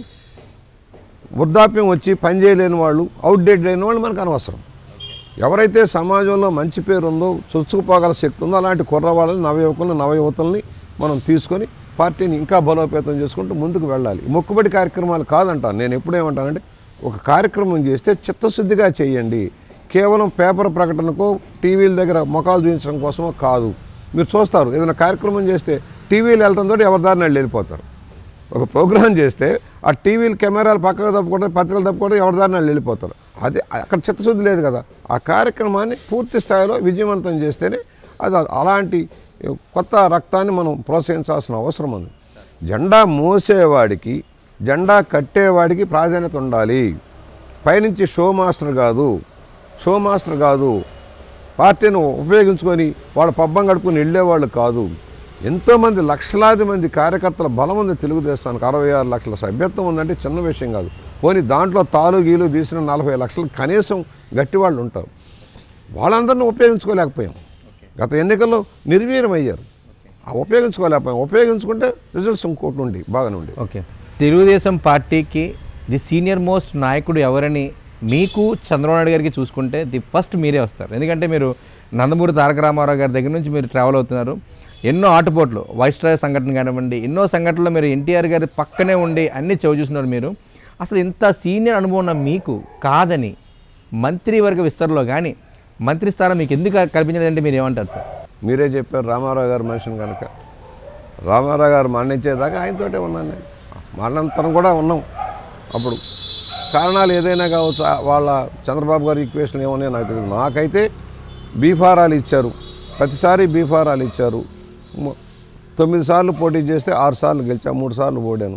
వృద్ధాప్యం వచ్చి పని చేయలేని వాళ్ళు అవుట్డేట్ లేని వాళ్ళు మనకు అనవసరం ఎవరైతే సమాజంలో మంచి పేరు ఉందో చొచ్చుకుపోగల శక్తి ఉందో అలాంటి కుర్రవాళ్ళని నవయువకులను నవయువతుల్ని మనం తీసుకొని పార్టీని ఇంకా బలోపేతం చేసుకుంటూ ముందుకు వెళ్ళాలి మొక్కుబడి కార్యక్రమాలు కాదంటాను నేను ఎప్పుడేమంటానంటే ఒక కార్యక్రమం చేస్తే చిత్తశుద్ధిగా చేయండి కేవలం పేపర్ ప్రకటనకో టీవీల దగ్గర మొఖాలు చూపించడం కోసమో కాదు మీరు చూస్తారు ఏదైనా కార్యక్రమం చేస్తే టీవీలు వెళ్ళడంతో ఎవరి దారిని వాళ్ళు వెళ్ళిపోతారు ఒక ప్రోగ్రాం చేస్తే ఆ టీవీలు కెమెరాలు పక్కకు తప్పుకుంటే పత్రికలు తప్పుకుంటే ఎవరి దారిని వాళ్ళు వెళ్ళిపోతారు అది అక్కడ చిత్తశుద్ధి లేదు కదా ఆ కార్యక్రమాన్ని పూర్తి స్థాయిలో విజయవంతం చేస్తేనే అది అలాంటి కొత్త రక్తాన్ని మనం ప్రోత్సహించాల్సిన అవసరం ఉంది జెండా మోసేవాడికి జెండా కట్టేవాడికి ప్రాధాన్యత ఉండాలి పైనుంచి షో మాస్టర్ కాదు షో మాస్టర్ కాదు పార్టీని ఉపయోగించుకొని వాళ్ళ పబ్బం గడుపుకొని వెళ్ళేవాళ్ళు కాదు ఎంతోమంది లక్షలాది మంది కార్యకర్తల బలం ఉంది తెలుగుదేశానికి అరవై ఆరు లక్షల సభ్యత్వం ఉందంటే చిన్న విషయం కాదు పోనీ దాంట్లో తాలు గీలు తీసిన నలభై లక్షలు కనీసం గట్టి వాళ్ళు ఉంటారు వాళ్ళందరినీ ఉపయోగించుకోలేకపోయాం గత ఎన్నికల్లో నిర్వీర్యమయ్యారు ఆ ఉపయోగించుకోలేకపోయాం ఉపయోగించుకుంటే రిజల్ట్స్ ఇంకోటి ఉండి బాగానే ఉండి ఓకే తెలుగుదేశం పార్టీకి ది సీనియర్ మోస్ట్ నాయకుడు ఎవరని మీకు చంద్రబాబు నాయుడు గారికి చూసుకుంటే ది ఫస్ట్ మీరే వస్తారు ఎందుకంటే మీరు నందమూరి తారక రామారావు గారి దగ్గర నుంచి మీరు ట్రావెల్ అవుతున్నారు ఎన్నో ఆటుపోట్లు వైస్రాయ్ సంఘటన కానివ్వండి ఎన్నో సంఘటనలు మీరు ఎన్టీఆర్ గారి పక్కనే ఉండి అన్ని చవి చూస్తున్నారు మీరు అసలు ఇంత సీనియర్ అనుభవం ఉన్న మీకు కాదని మంత్రివర్గ విస్తరణలో కానీ మంత్రి స్థానం మీకు ఎందుకు కల్పించలేదంటే మీరు ఏమంటారు సార్ మీరే చెప్పారు రామారావు గారు మనిషిని కనుక రామారావు గారు మరణించేదాకా ఆయనతోటే ఉన్నాను నేను మరణంతరం కూడా ఉన్నాం అప్పుడు కారణాలు ఏదైనా కావచ్చు ఆ వాళ్ళ చంద్రబాబు గారి ఈక్వేషన్ ఏమన్నాయో నాకు తెలియదు నాకైతే బీఫారాలు ఇచ్చారు ప్రతిసారి బీఫారాలు ఇచ్చారు మ- తొమ్మిది సార్లు పోటీ చేస్తే ఆరు సార్లు గెలిచా మూడు సార్లు ఓడాను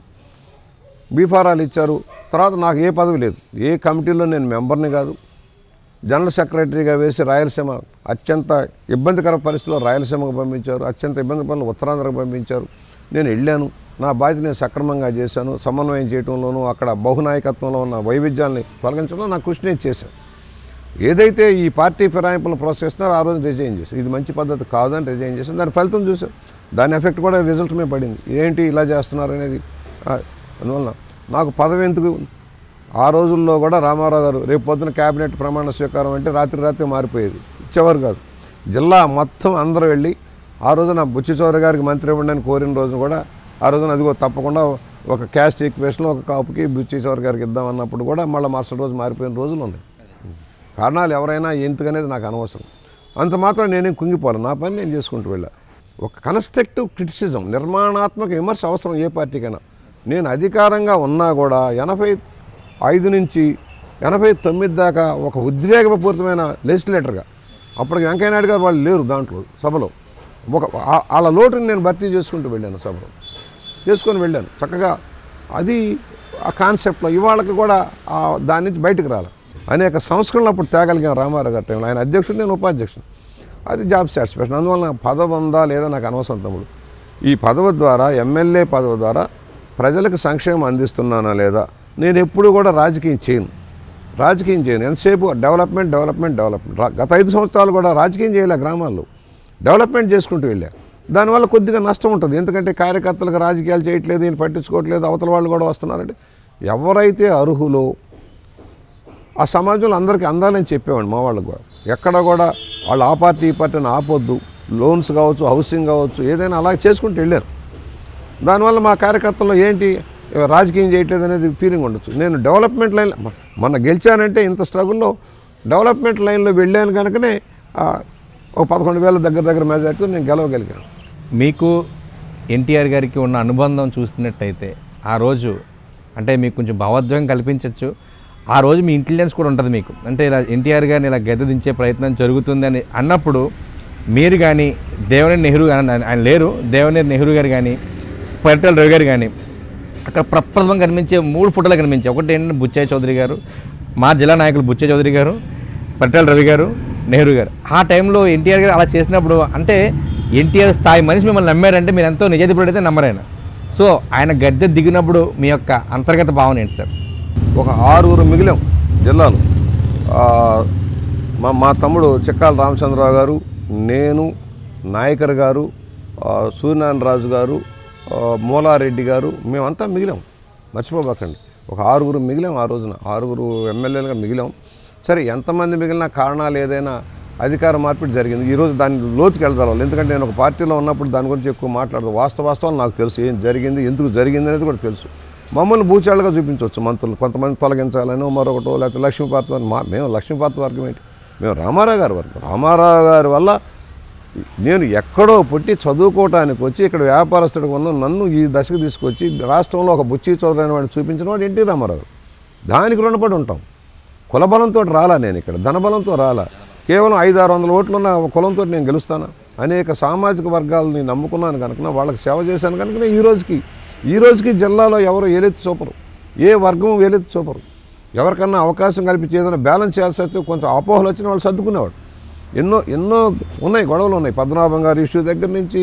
బీఫారాలు ఇచ్చారు తర్వాత నాకు ఏ పదవి లేదు ఏ కమిటీలో నేను మెంబర్ని కాదు జనరల్ సెక్రటరీగా వేసి రాయలసీమ అత్యంత ఇబ్బందికర పరిస్థితుల్లో రాయలసీమకు పంపించారు అత్యంత ఇబ్బంది పనులు ఉత్తరాంధ్రకు పంపించారు నేను వెళ్ళాను నా బాధ్యత నేను సక్రమంగా చేశాను సమన్వయం చేయడంలోనూ అక్కడ బహునాయకత్వంలో ఉన్న వైవిధ్యాల్ని తొలగించడంలో నా కృషి నేను చేశాను ఏదైతే ఈ పార్టీ ఫిరాయింపులను ప్రోత్సహిస్తున్నారో ఆ రోజు రిజైన్ చేశారు ఇది మంచి పద్ధతి కాదని రిజైన్ చేశాను దాని ఫలితం చూసాం దాని ఎఫెక్ట్ కూడా రిజల్ట్ మీద పడింది ఏంటి ఇలా చేస్తున్నారు అనేది ఆ, అందువలన నాకు పదవి ఎందుకు ఆ రోజుల్లో కూడా రామారావు గారు రేపు పొద్దున క్యాబినెట్ ప్రమాణ స్వీకారం అంటే రాత్రి రాత్రి మారిపోయేది ఇచ్చేవారు కాదు జిల్లా మొత్తం అందరూ వెళ్ళి ఆ రోజున బుచ్చి చౌదరి గారికి మంత్రి ఇవ్వండి అని కోరిన రోజున కూడా ఆ రోజున అదిగో తప్పకుండా ఒక క్యాస్ట్ ఈక్వేషన్లో ఒక కాపుకి బుచ్చి చౌదరి గారికి ఇద్దాం అన్నప్పుడు కూడా మళ్ళీ మరుసటి రోజు మారిపోయిన రోజులు ఉన్నాయి కారణాలు ఎవరైనా ఎందుకనేది నాకు అనవసరం అంత మాత్రం నేనేం కుంగిపోను నా పని నేను చేసుకుంటూ వెళ్ళా ఒక కన్స్ట్రక్టివ్ క్రిటిసిజం నిర్మాణాత్మక విమర్శ అవసరం ఏ పార్టీకైనా నేను అధికారంగా ఉన్నా కూడా ఎనభై ఐదు నుంచి ఎనభై తొమ్మిది దాకా ఒక ఉద్వేగపూరితమైన లెజిస్లేటర్గా అప్పటికి వెంకయ్యనాయుడు గారు వాళ్ళు లేరు దాంట్లో సభలో ఒక ఆ- వాళ్ళ లోటుని నేను భర్తీ చేసుకుంటూ వెళ్ళాను సభలో చేసుకొని వెళ్ళాను చక్కగా అది ఆ కాన్సెప్ట్లో ఇవాళకి కూడా ఆ దాని నుంచి బయటకు రాలి అనేక సంస్కరణలు అప్పుడు తేగలిగాం రామారావు గారి టైంలో ఆయన అధ్యక్షుడు నేను ఉపాధ్యక్షుడు అది జాబ్ సాటిస్ఫాక్షన్ అందువల్ల నాకు పదవి ఉందా లేదా నాకు అనవసరం తమ్ముడు ఈ పదవి ద్వారా ఎమ్మెల్యే పదవి ద్వారా ప్రజలకు సంక్షేమం అందిస్తున్నానా లేదా నేను ఎప్పుడు కూడా రాజకీయం చేయను రాజకీయం చేయను ఎంతసేపు డెవలప్మెంట్ డెవలప్మెంట్ డెవలప్మెంట్ రా- గత ఐదు సంవత్సరాలు కూడా రాజకీయం చేయలే గ్రామాల్లో డెవలప్మెంట్ చేసుకుంటూ వెళ్ళా దానివల్ల కొద్దిగా నష్టం ఉంటుంది ఎందుకంటే కార్యకర్తలకు రాజకీయాలు చేయట్లేదు ఈయన పట్టించుకోవట్లేదు అవతల వాళ్ళు కూడా వస్తున్నారంటే ఎవరైతే అర్హులో ఆ సమాజంలో అందరికీ అందాలని చెప్పేవాడిని మా వాళ్ళకు కూడా ఎక్కడ కూడా వాళ్ళు ఆ పార్టీ ఈ పార్టీ అని ఆపొద్దు లోన్స్ కావచ్చు హౌసింగ్ కావచ్చు ఏదైనా అలా చేసుకుంటూ వెళ్ళారు దానివల్ల మా కార్యకర్తల్లో ఏంటి రాజకీయం చేయట్లేదు అనేది ఫీలింగ్ ఉండొచ్చు నేను డెవలప్మెంట్ లైన్ మొన్న గెలిచానంటే ఇంత స్ట్రగుల్లో డెవలప్మెంట్ లైన్లో వెళ్ళాను కనుకనే ఆ, ఒక పదకొండు వేల దగ్గర దగ్గర మెజార్టీతో నేను గెలవగలిగాను మీకు ఎన్టీఆర్ గారికి ఉన్న అనుబంధం చూస్తున్నట్టయితే ఆ రోజు అంటే మీకు కొంచెం భావోద్వేగం కల్పించవచ్చు ఆ రోజు మీ ఇంటెలిజెన్స్ కూడా ఉంటుంది మీకు అంటే ఇలా ఎన్టీఆర్ గారిని ఇలా గద్దె దించే ప్రయత్నం జరుగుతుందని అన్నప్పుడు మీరు కానీ దేవనేని నెహ్రూ కానీ ఆయన లేరు దేవనేని నెహ్రూ గారు కానీ పరిటాల రవి గారు కానీ అక్కడ ప్రప్రథమం కనిపించే మూడు ఫోటోలు కనిపించాయి ఒకటి ఏంటంటే బుచ్చయ్య చౌదరి గారు మా జిల్లా నాయకులు బుచ్చయ్య చౌదరి గారు పరిటాల రవి గారు నెహ్రూ గారు ఆ టైంలో ఎన్టీఆర్ గారు అలా చేసినప్పుడు అంటే ఎన్టీఆర్ స్థాయి మనిషి మిమ్మల్ని నమ్మారంటే మీరు ఎంతో నిజాయితీపడైతే నమ్మరైన సో ఆయన గద్దె దిగినప్పుడు మీ యొక్క అంతర్గత భావన ఏంటి సార్ ఒక ఆరుగురు మిగిలాం జిల్లాలో ఆ, మా మా తమ్ముడు చిక్కాల రామచంద్రరావు గారు నేను నాయకర్ గారు ఆ, సూర్యనారాయణ రాజు గారు ఆ, మూలారెడ్డి గారు మేమంతా మిగిలాం మర్చిపోబాకండి ఒక ఆరుగురు మిగిలాం ఆ రోజున ఆరుగురు ఎమ్మెల్యేలుగా మిగిలాం సరే ఎంతమంది మిగిలిన కారణాలు ఏదైనా అధికార మార్పిడి జరిగింది ఈరోజు దాని లోతుకి వెళ్తారు ఎందుకంటే నేను ఒక పార్టీలో ఉన్నప్పుడు దాని గురించి ఎక్కువ మాట్లాడదు వాస్తవ వాస్తవాలు నాకు తెలుసు ఏం జరిగింది ఎందుకు జరిగింది అనేది కూడా తెలుసు మమ్మల్ని బూచాళ్ళగా చూపించవచ్చు మంత్రులు కొంతమంది తొలగించాలని మరొకటో లేకపోతే లక్ష్మీపార్తి వారు మా మేము లక్ష్మీపార్తి వర్గం ఏంటి మేము రామారావు గారి వర్గం రామారావు గారి వల్ల నేను ఎక్కడో పుట్టి చదువుకోవటానికి వచ్చి ఇక్కడ వ్యాపారస్తుడిగా ఉన్న నన్ను ఈ దశకు తీసుకొచ్చి రాష్ట్రంలో ఒక బుచ్చి చౌదరి అనే వాడిని చూపించిన వాడు ఎన్టీ రామారావు దానికి రుణపడి ఉంటాం కులబలంతో రాలా నేను ఇక్కడ ధనబలంతో రాలా కేవలం ఐదు ఆరు వందల ఓట్లు ఉన్న కులంతో నేను గెలుస్తాను అనేక సామాజిక వర్గాలని నమ్ముకున్నాను కనుక వాళ్ళకి సేవ చేశాను కనుక ఈ రోజుకి ఈ రోజుకి జిల్లాలో ఎవరు ఏలెత్తి చూపరు ఏ వర్గం వేలెత్తి చూపరు ఎవరికన్నా అవకాశం కల్పించి ఏదైనా బ్యాలెన్స్ చేయాల్సి వస్తే కొంచెం అపోహలు వచ్చిన వాళ్ళు సర్దుకునేవాడు ఎన్నో ఎన్నో ఉన్నాయి గొడవలు ఉన్నాయి పద్మనాభం గారి ఇష్యూ దగ్గర నుంచి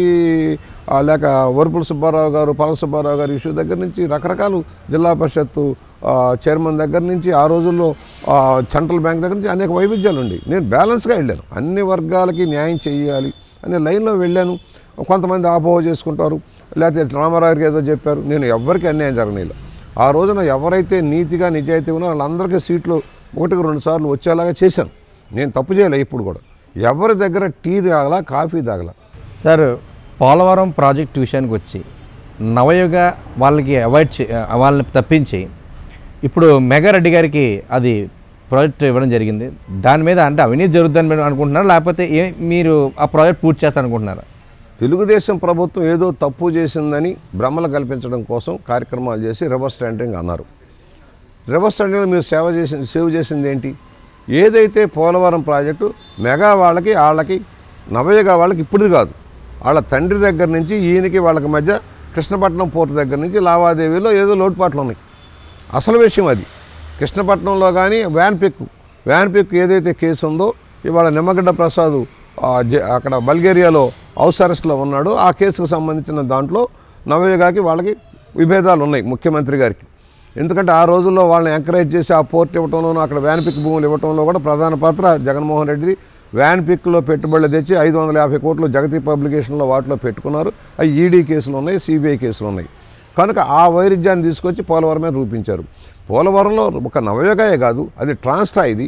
ఆ, లేక వరుపుల సుబ్బారావు గారు పల సుబ్బారావు గారి ఇష్యూ దగ్గర నుంచి రకరకాలు జిల్లా పరిషత్తు ఆ, చైర్మన్ దగ్గర నుంచి ఆ రోజుల్లో ఆ, సెంట్రల్ బ్యాంక్ దగ్గర నుంచి అనేక వైవిధ్యాలు ఉండి నేను బ్యాలెన్స్గా వెళ్ళాను అన్ని వర్గాలకి న్యాయం చేయాలి అనే లైన్లో వెళ్ళాను కొంతమంది ఆపోహ చేసుకుంటారు లేకపోతే రామారావు గారికి ఏదో చెప్పారు నేను ఎవరికి అన్యాయం జరగనీలా ఆ రోజున ఎవరైతే నీతిగా నిజాయితీ ఉన్నారో వాళ్ళందరికీ సీట్లు ఒకటికి రెండు సార్లు వచ్చేలాగా చేశాను నేను తప్పు చేయలే ఇప్పుడు కూడా ఎవరి దగ్గర టీ తాగలా కాఫీ తాగలా సార్ పోలవరం ప్రాజెక్ట్ విషయానికి వచ్చి నవయుగ వాళ్ళకి అవాయిడ్ చే వాళ్ళని తప్పించి ఇప్పుడు మెగారెడ్డి గారికి అది ప్రాజెక్ట్ ఇవ్వడం జరిగింది దాని మీద అంటే అవినీతి జరుగుతుందని మీరు అనుకుంటున్నారా లేకపోతే ఏ మీరు ఆ ప్రాజెక్ట్ పూర్తి చేస్తారనుకుంటున్నారా తెలుగుదేశం ప్రభుత్వం ఏదో తప్పు చేసిందని భ్రమలు కల్పించడం కోసం కార్యక్రమాలు చేసి రివర్స్ టెండరింగ్ అన్నారు రివర్స్ టెండరింగ్ మీరు సేవ చేసి సేవ్ చేసింది ఏంటి ఏదైతే పోలవరం ప్రాజెక్టు మెగా వాళ్ళకి వాళ్ళకి నవయుగ వాళ్ళకి ఇప్పుడు కాదు వాళ్ళ తండ్రి దగ్గర నుంచి ఈయనకి వాళ్ళకి మధ్య కృష్ణపట్నం పోర్టు దగ్గర నుంచి లావాదేవీలో ఏదో లోటుపాట్లు ఉన్నాయి అసలు విషయం అది కృష్ణపట్నంలో కానీ వ్యాన్ పిక్ వ్యాన్ పిక్ ఏదైతే కేసు ఉందో ఇవాళ నిమ్మగడ్డ ప్రసాద్ ఆ, జ- అక్కడ బల్గేరియాలో హౌస్ అరెస్ట్లో ఉన్నాడో ఆ కేసుకు సంబంధించిన దాంట్లో నవయుగాకి వాళ్ళకి విభేదాలు ఉన్నాయి ముఖ్యమంత్రి గారికి ఎందుకంటే ఆ రోజుల్లో వాళ్ళని ఎంకరేజ్ చేసి ఆ పోర్ట్ ఇవ్వటంలోనూ అక్కడ వ్యాన్ పిక్ భూములు ఇవ్వటంలో కూడా ప్రధాన పాత్ర జగన్మోహన్ రెడ్డిది వ్యాన్ పిక్లో పెట్టుబడులు తెచ్చి ఐదు వందల యాభై కోట్లు జగతి పబ్లికేషన్లో వాటిలో పెట్టుకున్నారు అవి ఈడీ కేసులు ఉన్నాయి సిబిఐ కేసులు ఉన్నాయి కనుక ఆ వైరుధ్యాన్ని తీసుకొచ్చి పోలవరమే రూపించారు పోలవరంలో ఒక నవయుగాయే కాదు అది ట్రాన్స్టా ఇది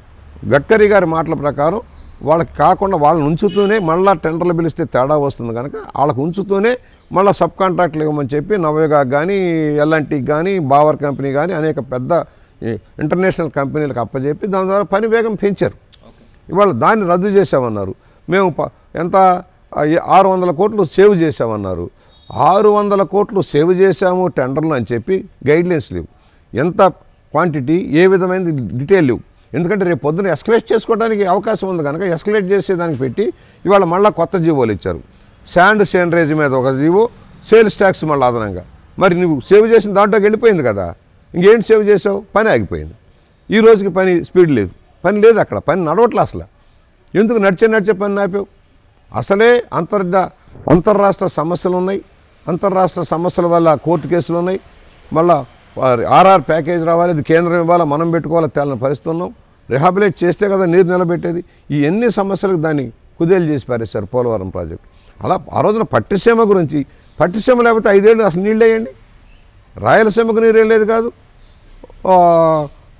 గడ్కరీ గారి మాటల ప్రకారం వాళ్ళకి కాకుండా వాళ్ళని ఉంచుతూనే మళ్ళీ టెండర్లు పిలిస్తే తేడా వస్తుంది కనుక వాళ్ళకి ఉంచుతూనే మళ్ళీ సబ్ కాంట్రాక్ట్లు ఇవ్వమని చెప్పి నవయుగాకి కానీ ఎల్ఎన్టీకి కానీ బావర్ కంపెనీ కానీ అనేక పెద్ద ఈ ఇంటర్నేషనల్ కంపెనీలకు అప్పచెప్పి దాని ద్వారా పని వేగం పెంచారు ఇవాళ దాన్ని రద్దు చేసామన్నారు మేము ప- ఎంత ఆ, ఏ- ఆరు వందల కోట్లు సేవ్ చేసామన్నారు ఆరు వందల కోట్లు సేవ్ చేశాము టెండర్లు అని చెప్పి గైడ్లైన్స్ లేవు ఎంత క్వాంటిటీ ఏ విధమైన డీటెయిల్ లేవు ఎందుకంటే రేపు పొద్దున ఎస్కలేట్ చేసుకోవడానికి అవకాశం ఉంది కనుక ఎస్కలేట్ చేసేదానికి పెట్టి ఇవాళ మళ్ళీ కొత్త జీవోలు ఇచ్చారు శాండ్ సేనరేజ్ మీద ఒక జీవో సేల్స్ ట్యాక్స్ మళ్ళీ అదనంగా మరి నువ్వు సేవ్ చేసిన దాంట్లోకి వెళ్ళిపోయింది కదా ఇంకేంటి సేవ్ చేసావు పని ఆగిపోయింది ఈ రోజుకి పని స్పీడ్ లేదు పని లేదు అక్కడ పని నడవట్లే అసలు ఎందుకు నడిచే నడిచే పని ఆపావు అసలే అంతర్జా అంతర్రాష్ట్ర సమస్యలు ఉన్నాయి అంతర్రాష్ట్ర సమస్యల వల్ల కోర్టు కేసులు ఉన్నాయి మళ్ళా ఆర్ఆర్ ప్యాకేజ్ రావాలి ఇది కేంద్రం ఇవ్వాలా మనం పెట్టుకోవాలా తేలని పరిస్థితి ఉన్నాం రిహాబిలేట్ చేస్తే కదా నీరు నిలబెట్టేది ఈ ఎన్ని సమస్యలకు దాన్ని కుదేలు చేసి పారేశారు పోలవరం ప్రాజెక్టు అలా ఆ రోజున పట్టిసీమ గురించి పట్టిసీమ లేకపోతే ఐదేళ్ళు అసలు నీళ్ళు వేయండి రాయలసీమకు నీరు వెళ్ళేది కాదు ఆ,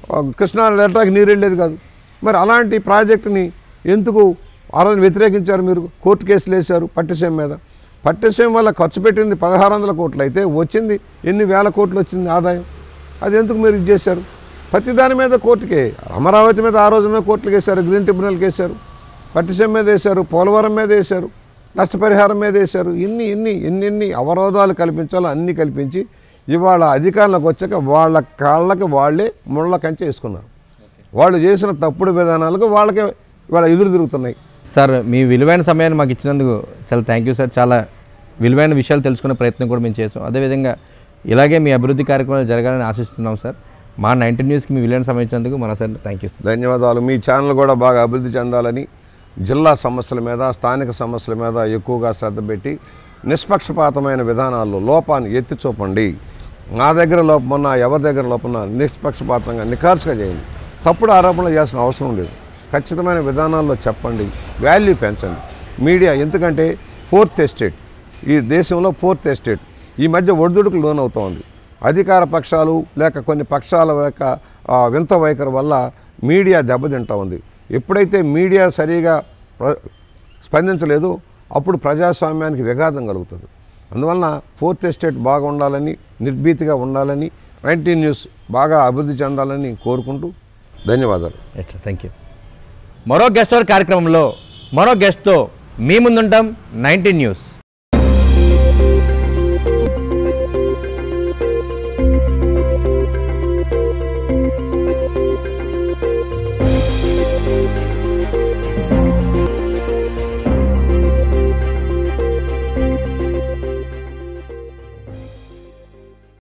ఆ, కృష్ణా డెల్టాకి నీరు వెళ్ళేది కాదు మరి అలాంటి ప్రాజెక్టుని ఎందుకు ఆ రోజు వ్యతిరేకించారు మీరు కోర్టు కేసులు వేశారు పట్టిసీమ మీద పట్టిసీమ వల్ల ఖర్చు పెట్టింది పదహారు వందల కోట్లు అయితే వచ్చింది ఎన్ని వేల కోట్లు వచ్చింది ఆదాయం అది ఎందుకు మీరు ఇది చేశారు ప్రతి దాని మీద కోర్టుకే అమరావతి మీద ఆ రోజున కోర్టులకు వేశారు గ్రీన్ ట్రిబ్యునల్కి వేశారు పట్టిసీమ మీద వేశారు పోలవరం మీద వేశారు నష్టపరిహారం మీద వేశారు ఇన్ని ఇన్ని ఎన్ని ఎన్ని అవరోధాలు కల్పించాలో అన్నీ కల్పించి ఇవాళ అధికారంలోకి వచ్చాక వాళ్ళ కాళ్ళకి వాళ్ళే ముళ్ళ కంచె వేసుకున్నారు వాళ్ళు చేసిన తప్పుడు విధానాలకు వాళ్ళకే ఇవాళ ఎదురు తిరుగుతున్నాయి సార్ మీ విలువైన సమయాన్ని మాకు ఇచ్చినందుకు చాలా థ్యాంక్ యూ సార్ చాలా విలువైన విషయాలు తెలుసుకునే ప్రయత్నం కూడా మేము చేసాం అదేవిధంగా ఇలాగే మీ అభివృద్ధి కార్యక్రమాలు జరగాలని ఆశిస్తున్నాం సార్ మా నైన్టీన్ న్యూస్కి మీ విలువైన సమయం ఇచ్చినందుకు మన సార్ థ్యాంక్ యూ ధన్యవాదాలు మీ ఛానల్ కూడా బాగా అభివృద్ధి చెందాలని జిల్లా సమస్యల మీద స్థానిక సమస్యల మీద ఎక్కువగా శ్రద్ధ పెట్టి నిష్పక్షపాతమైన విధానాల్లో లోపాన్ని ఎత్తి చూపండి నా దగ్గర లోపమన్నా ఎవరి దగ్గర లోపమన్నా నిష్పక్షపాతంగా నిఖార్సుగా చేయండి తప్పుడు ఆరోపణలు చేయాల్సిన అవసరం లేదు ఖచ్చితమైన విధానాల్లో చెప్పండి వాల్యూ పెంచండి మీడియా ఎందుకంటే ఫోర్త్ ఎస్టేట్ ఈ దేశంలో ఫోర్త్ ఎస్టేట్ ఈ మధ్య ఒడిదుడుకు లోనవుతోంది అధికార పక్షాలు లేక కొన్ని పక్షాల యొక్క ఆ, వింత వైఖరి వల్ల మీడియా దెబ్బతింటా ఉంది ఎప్పుడైతే మీడియా సరిగా ప్ర- స్పందించలేదో అప్పుడు ప్రజాస్వామ్యానికి విఘాతం కలుగుతుంది అందువలన ఫోర్త్ ఎస్టేట్ బాగా ఉండాలని నిర్భీతిగా ఉండాలని నైన్టీన్ న్యూస్ బాగా అభివృద్ధి చెందాలని కోరుకుంటూ ధన్యవాదాలు ఎట్లా థ్యాంక్ యూ మరో గెస్ట్ అవర్ కార్యక్రమంలో మరో గెస్ట్తో మీ ముందుంటాం నైన్టీన్ న్యూస్